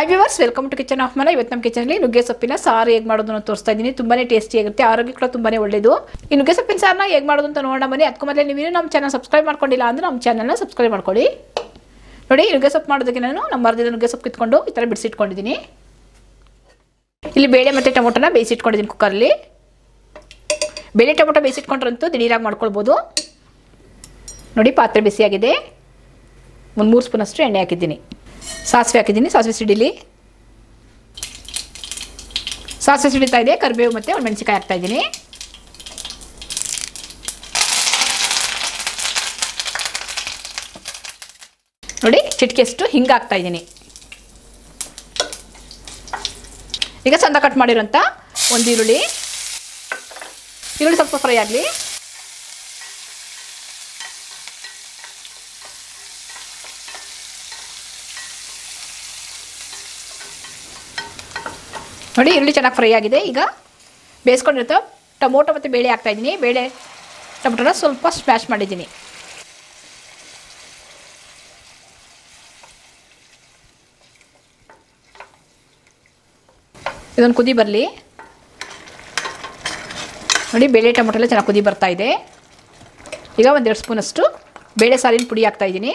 high viewers welcome to kitchen of ಮನ ಇವತ್ತು ನಮ್ಮ ಕಿಚನಲ್ಲಿ ನುಗ್ಗೆ ಸೊಪ್ಪಿನ ಸಾರು ಹೇಗೆ ಮಾಡೋದನ್ನು ತೋರಿಸ್ತಾ ಇದ್ದೀನಿ ತುಂಬಾ ಟೇಸ್ಟಿ ಆಗುತ್ತೆ ಆರೋಗ್ಯ ಕೂಡ ತುಂಬಾ ಒಳ್ಳೆಯದು ಈ ನುಗ್ಗೆ ಸೊಪ್ಪಿನ ಸಾರನ್ನ ಹೇಗೆ ಮಾಡೋದು ಅಂತ ನೋಡೋಣ ಬನ್ನಿ ಅದಕ್ಕೂ ಮೊದಲೇ ನೀವು ನಮ್ಮ ಚಾನಲ್ ಸಬ್ಸ್ಕ್ರೈಬ್ ಮಾಡ್ಕೊಂಡಿಲ್ಲ ಅಂದರೆ ನಮ್ಮ ಚಾನಲ್ನ ಸಬ್ಸ್ಕ್ರೈಬ್ ಮಾಡ್ಕೊಳ್ಳಿ ನೋಡಿ ಈ ನುಗ್ಗೆ ಸೊಪ್ಪು ಮಾಡೋದಕ್ಕೆ ನಾನು ನಮ್ಮ ಮರದಿಂದ ನುಗ್ಗೆ ಸೊಪ್ಪು ಕಿತ್ಕೊಂಡು ಈ ಥರ ಬಿಡಿಸಿಟ್ಕೊಂಡಿದ್ದೀನಿ ಇಲ್ಲಿ ಬೇಳೆ ಮತ್ತು ಟೊಮೊಟೊನ ಬೇಯಿಸಿಟ್ಕೊಂಡಿದ್ದೀನಿ ಕುಕ್ಕರಲ್ಲಿ ಬೇಳೆ ಟೊಮೊಟೊ ಬೇಯಿಸಿಟ್ಕೊಂಡ್ರಂತೂ ದಿಢೀರಾಗಿ ಮಾಡ್ಕೊಳ್ಬೋದು ನೋಡಿ ಪಾತ್ರೆ ಬಿಸಿಯಾಗಿದೆ ಒಂದು ಮೂರು ಸ್ಪೂನಷ್ಟು ಎಣ್ಣೆ ಹಾಕಿದ್ದೀನಿ ಸಾಸಿವೆ ಹಾಕಿದ್ದೀನಿ ಸಾಸಿವೆ ಸಿಡಿಲಿ ಸಾಸಿವೆ ಸಿಡಿತಾ ಇದೆ ಕರಿಬೇವು ಮತ್ತು ಒಂದು ಮೆಣಸಿಕಾಯಿ ಹಾಕ್ತಾ ಇದ್ದೀನಿ ನೋಡಿ ಚಿಟಿಕೆಷ್ಟು ಹಿಂಗೆ ಹಾಕ್ತಾ ಇದ್ದೀನಿ ಈಗ ಚಂದ ಕಟ್ ಮಾಡಿರೋಂಥ ಒಂದು ಈರುಳ್ಳಿ ಈರುಳ್ಳಿ ಸ್ವಲ್ಪ ಫ್ರೈ ಆಗಲಿ ನೋಡಿ ಈರುಳ್ಳಿ ಚೆನ್ನಾಗಿ ಫ್ರೈ ಆಗಿದೆ ಈಗ ಬೇಯಿಸ್ಕೊಂಡಿರ್ತ ಟೊಮೊಟೊ ಮತ್ತು ಬೇಳೆ ಹಾಕ್ತಾಯಿದ್ದೀನಿ ಬೇಳೆ ಟೊಮೊಟೊನ ಸ್ವಲ್ಪ ಸ್ಮ್ಯಾಶ್ ಮಾಡಿದ್ದೀನಿ ಇದೊಂದು ಕುದಿ ಬರಲಿ ನೋಡಿ ಬೇಳೆ ಟೊಮೊಟೊ ಎಲ್ಲ ಚೆನ್ನಾಗಿ ಕುದಿ ಬರ್ತಾ ಇದೆ ಈಗ ಒಂದೆರಡು ಸ್ಪೂನಷ್ಟು ಬೇಳೆ ಸಾರಿನ ಪುಡಿ ಹಾಕ್ತಾಯಿದ್ದೀನಿ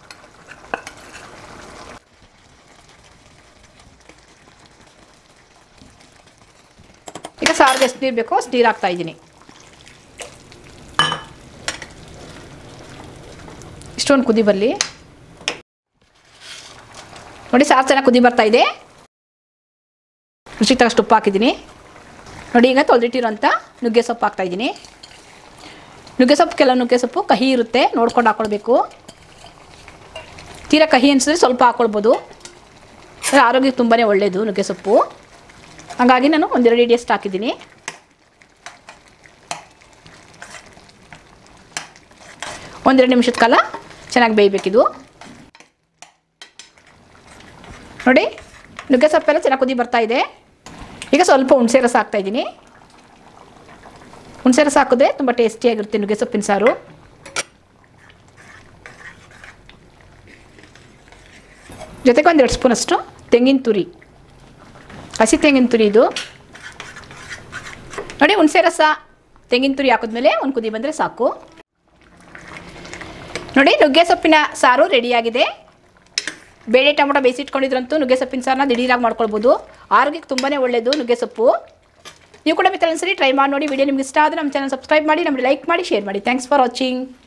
ಈಗ ಸಾರಿಗೆ ಎಷ್ಟು ನೀರು ಬೇಕೋ ಅಷ್ಟು ನೀರು ಹಾಕ್ತಾ ಇದ್ದೀನಿ ಇಷ್ಟೊಂದು ಕುದಿ ಬರಲಿ ನೋಡಿ ಸಾರು ಚೆನ್ನಾಗಿ ಕುದಿ ಬರ್ತಾ ಇದೆ ರುಚಿಗೆ ತಗಷ್ಟು ಉಪ್ಪು ಹಾಕಿದ್ದೀನಿ ನೋಡಿ ಈಗ ತೊಳೆದಿಟ್ಟಿರೋಂಥ ನುಗ್ಗೆ ಸೊಪ್ಪು ಹಾಕ್ತಾಯಿದ್ದೀನಿ ನುಗ್ಗೆ ಸೊಪ್ಪು ಕೆಲವು ನುಗ್ಗೆ ಸೊಪ್ಪು ಕಹಿ ಇರುತ್ತೆ ನೋಡ್ಕೊಂಡು ಹಾಕ್ಕೊಳ್ಬೇಕು ತೀರಾ ಕಹಿ ಅನಿಸಿದ್ರೆ ಸ್ವಲ್ಪ ಹಾಕ್ಕೊಳ್ಬೋದು ಆರೋಗ್ಯಕ್ಕೆ ತುಂಬಾ ಒಳ್ಳೆಯದು ನುಗ್ಗೆ ಸೊಪ್ಪು ಹಾಗಾಗಿ ನಾನು ಒಂದೆರಡು ಇಡಿಯಷ್ಟು ಹಾಕಿದ್ದೀನಿ ಒಂದೆರಡು ನಿಮಿಷದ ಕಾಲ ಚೆನ್ನಾಗಿ ಬೇಯಬೇಕಿದು ನೋಡಿ ನುಗ್ಗೆ ಸೊಪ್ಪೆಲ್ಲ ಚೆನ್ನಾಗಿ ಕುದಿ ಬರ್ತಾ ಇದೆ ಈಗ ಸ್ವಲ್ಪ ಹುಣಸೆ ರಸ ಹಾಕ್ತಾಯಿದ್ದೀನಿ ಹುಣಸೆ ರಸ ಹಾಕಿದ್ರೆ ತುಂಬ ಟೇಸ್ಟಿಯಾಗಿರುತ್ತೆ ನುಗ್ಗೆ ಸೊಪ್ಪಿನ ಸಾರು ಜೊತೆಗೆ ಒಂದೆರಡು ಸ್ಪೂನಷ್ಟು ತೆಂಗಿನ ತುರಿ ಹಸಿ ತೆಂಗಿನ ತುರಿ ಇದು ನೋಡಿ ಹುಣಸೆ ರಸ ತೆಂಗಿನ ತುರಿ ಹಾಕಿದ್ಮೇಲೆ ಒಂದು ಕುದಿ ಬಂದರೆ ಸಾಕು ನೋಡಿ ನುಗ್ಗೆ ಸೊಪ್ಪಿನ ಸಾರು ರೆಡಿಯಾಗಿದೆ ಬೇಳೆ ಟೊಮೊಟೊ ಬೇಯಿಸಿಟ್ಕೊಂಡಿದ್ರಂತೂ ನುಗ್ಗೆ ಸೊಪ್ಪಿನ ಸಾರನ್ನ ದಿಢೀರಾಗಿ ಮಾಡ್ಕೊಳ್ಬೋದು ಆರೋಗ್ಯಕ್ಕೆ ತುಂಬಾ ಒಳ್ಳೆಯದು ನುಗ್ಗೆ ಸೊಪ್ಪು ನೀವು ಕೂಡ ಮಿತ್ರ ಸರಿ ಟ್ರೈ ಮಾಡಿ ನೋಡಿ ವಿಡಿಯೋ ನಿಮ್ಗೆ ಇಷ್ಟ ಆದರೆ ನಮ್ಮ ಚಾನಲ್ ಸಬ್ಸ್ಕ್ರೈಬ್ ಮಾಡಿ ನಮಗೆ ಲೈಕ್ ಮಾಡಿ ಶೇರ್ ಮಾಡಿ ಥ್ಯಾಂಕ್ಸ್ ಫಾರ್ ವಾಚಿಂಗ್